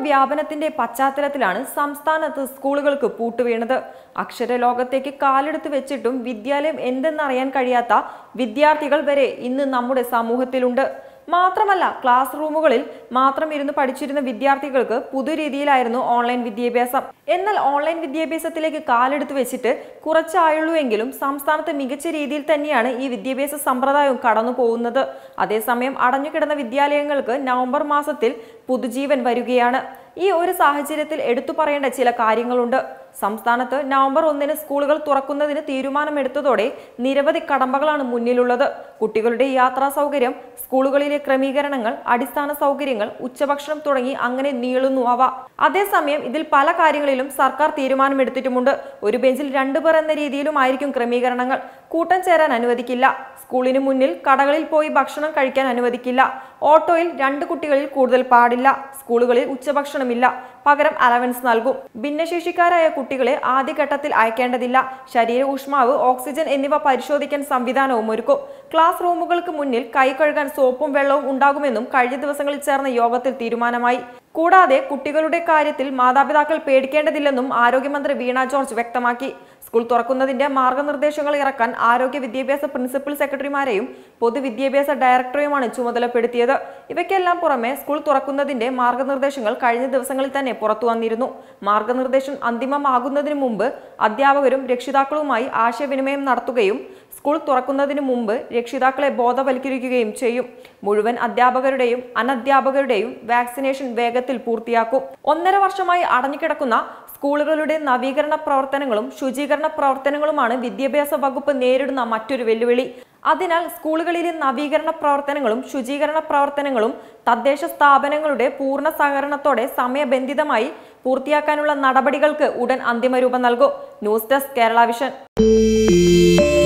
വ്യാപനത്തിന്റെ പശ്ചാത്തലത്തിലാണ് സംസ്ഥാനത്ത് സ്കൂളുകൾക്ക് പൂട്ടുവീണത് അക്ഷരലോകത്തേക്ക് കാലെടുത്ത് വെച്ചിട്ടും വിദ്യാലയം എന്തെന്നറിയാൻ കഴിയാത്ത വിദ്യാർത്ഥികൾ വരെ ഇന്ന് നമ്മുടെ സമൂഹത്തിലുണ്ട് മാത്രമല്ല ക്ലാസ് റൂമുകളിൽ മാത്രം ഇരുന്ന് പഠിച്ചിരുന്ന വിദ്യാർത്ഥികൾക്ക് പുതുരീതിയിലായിരുന്നു ഓൺലൈൻ വിദ്യാഭ്യാസം എന്നാൽ ഓൺലൈൻ വിദ്യാഭ്യാസത്തിലേക്ക് കാലെടുത്ത് വെച്ചിട്ട് കുറച്ചായുള്ളൂ എങ്കിലും സംസ്ഥാനത്ത് മികച്ച രീതിയിൽ തന്നെയാണ് ഈ വിദ്യാഭ്യാസ സമ്പ്രദായവും കടന്നു പോകുന്നത് അതേസമയം അടഞ്ഞുകിടന്ന വിദ്യാലയങ്ങൾക്ക് നവംബർ മാസത്തിൽ പുതുജീവൻ വരികയാണ് ഈ ഒരു സാഹചര്യത്തിൽ എടുത്തു പറയേണ്ട ചില കാര്യങ്ങളുണ്ട് സംസ്ഥാനത്ത് നവംബർ ഒന്നിന് സ്കൂളുകൾ തുറക്കുന്നതിന് തീരുമാനമെടുത്തതോടെ നിരവധി കടമ്പകളാണ് മുന്നിലുള്ളത് കുട്ടികളുടെ യാത്രാ സൗകര്യം സ്കൂളുകളിലെ ക്രമീകരണങ്ങൾ അടിസ്ഥാന സൗകര്യങ്ങൾ ഉച്ചഭക്ഷണം തുടങ്ങി അങ്ങനെ നീളുന്നു അവ അതേസമയം ഇതിൽ പല കാര്യങ്ങളിലും സർക്കാർ തീരുമാനമെടുത്തിട്ടുമുണ്ട് ഒരു ബെഞ്ചിൽ രണ്ടുപേർ എന്ന രീതിയിലുമായിരിക്കും ക്രമീകരണങ്ങൾ കൂട്ടം ചേരാൻ അനുവദിക്കില്ല സ്കൂളിന് മുന്നിൽ കടകളിൽ പോയി ഭക്ഷണം കഴിക്കാൻ അനുവദിക്കില്ല ഓട്ടോയിൽ രണ്ട് കുട്ടികളിൽ കൂടുതൽ പാടില്ല സ്കൂളുകളിൽ ഉച്ചഭക്ഷണമില്ല പകരം അലവൻസ് നൽകും ഭിന്നശേഷിക്കാരായ കുട്ടികളെ ആദ്യഘട്ടത്തിൽ അയക്കേണ്ടതില്ല ശരീര ഊഷ്മാവ് ഓക്സിജൻ എന്നിവ പരിശോധിക്കാൻ സംവിധാനവും ഒരുക്കും ക്ലാസ് റൂമുകൾക്ക് മുന്നിൽ കൈ കഴുകാൻ സോപ്പും വെള്ളവും ഉണ്ടാകുമെന്നും കഴിഞ്ഞ ദിവസങ്ങളിൽ ചേർന്ന യോഗത്തിൽ തീരുമാനമായി കൂടാതെ കുട്ടികളുടെ കാര്യത്തിൽ മാതാപിതാക്കൾ പേടിക്കേണ്ടതില്ലെന്നും ആരോഗ്യമന്ത്രി വീണ ജോർജ് വ്യക്തമാക്കി സ്കൂൾ തുറക്കുന്നതിന്റെ മാർഗനിർദ്ദേശങ്ങൾ ഇറക്കാൻ ആരോഗ്യ വിദ്യാഭ്യാസ പ്രിൻസിപ്പൽ സെക്രട്ടറിമാരെയും പൊതുവിദ്യാഭ്യാസ ഡയറക്ടറെയുമാണ് ചുമതലപ്പെടുത്തിയത് ഇവയ്ക്കെല്ലാം പുറമെ സ്കൂൾ തുറക്കുന്നതിന്റെ മാർഗനിർദ്ദേശങ്ങൾ കഴിഞ്ഞ ദിവസങ്ങളിൽ തന്നെ പുറത്തു വന്നിരുന്നു മാർഗനിർദ്ദേശം അന്തിമമാകുന്നതിന് മുമ്പ് അധ്യാപകരും രക്ഷിതാക്കളുമായി ആശയവിനിമയം നടത്തുകയും സ്കൂൾ തുറക്കുന്നതിന് മുമ്പ് രക്ഷിതാക്കളെ ബോധവൽക്കരിക്കുകയും ചെയ്യും മുഴുവൻ അധ്യാപകരുടെയും അനധ്യാപകരുടെയും വാക്സിനേഷൻ വേഗത്തിൽ പൂർത്തിയാക്കും ഒന്നര വർഷമായി അടഞ്ഞുകിടക്കുന്ന സ്കൂളുകളുടെ നവീകരണ പ്രവർത്തനങ്ങളും ശുചീകരണ പ്രവർത്തനങ്ങളുമാണ് വിദ്യാഭ്യാസ വകുപ്പ് നേരിടുന്ന മറ്റൊരു വെല്ലുവിളി അതിനാൽ സ്കൂളുകളിലെ നവീകരണ പ്രവർത്തനങ്ങളും ശുചീകരണ പ്രവർത്തനങ്ങളും തദ്ദേശ സ്ഥാപനങ്ങളുടെ പൂർണ്ണ സഹകരണത്തോടെ സമയബന്ധിതമായി പൂർത്തിയാക്കാനുള്ള നടപടികൾക്ക് ഉടൻ അന്തിമ രൂപം നൽകും ന്യൂസ് ഡെസ്ക് കേരള വിഷൻ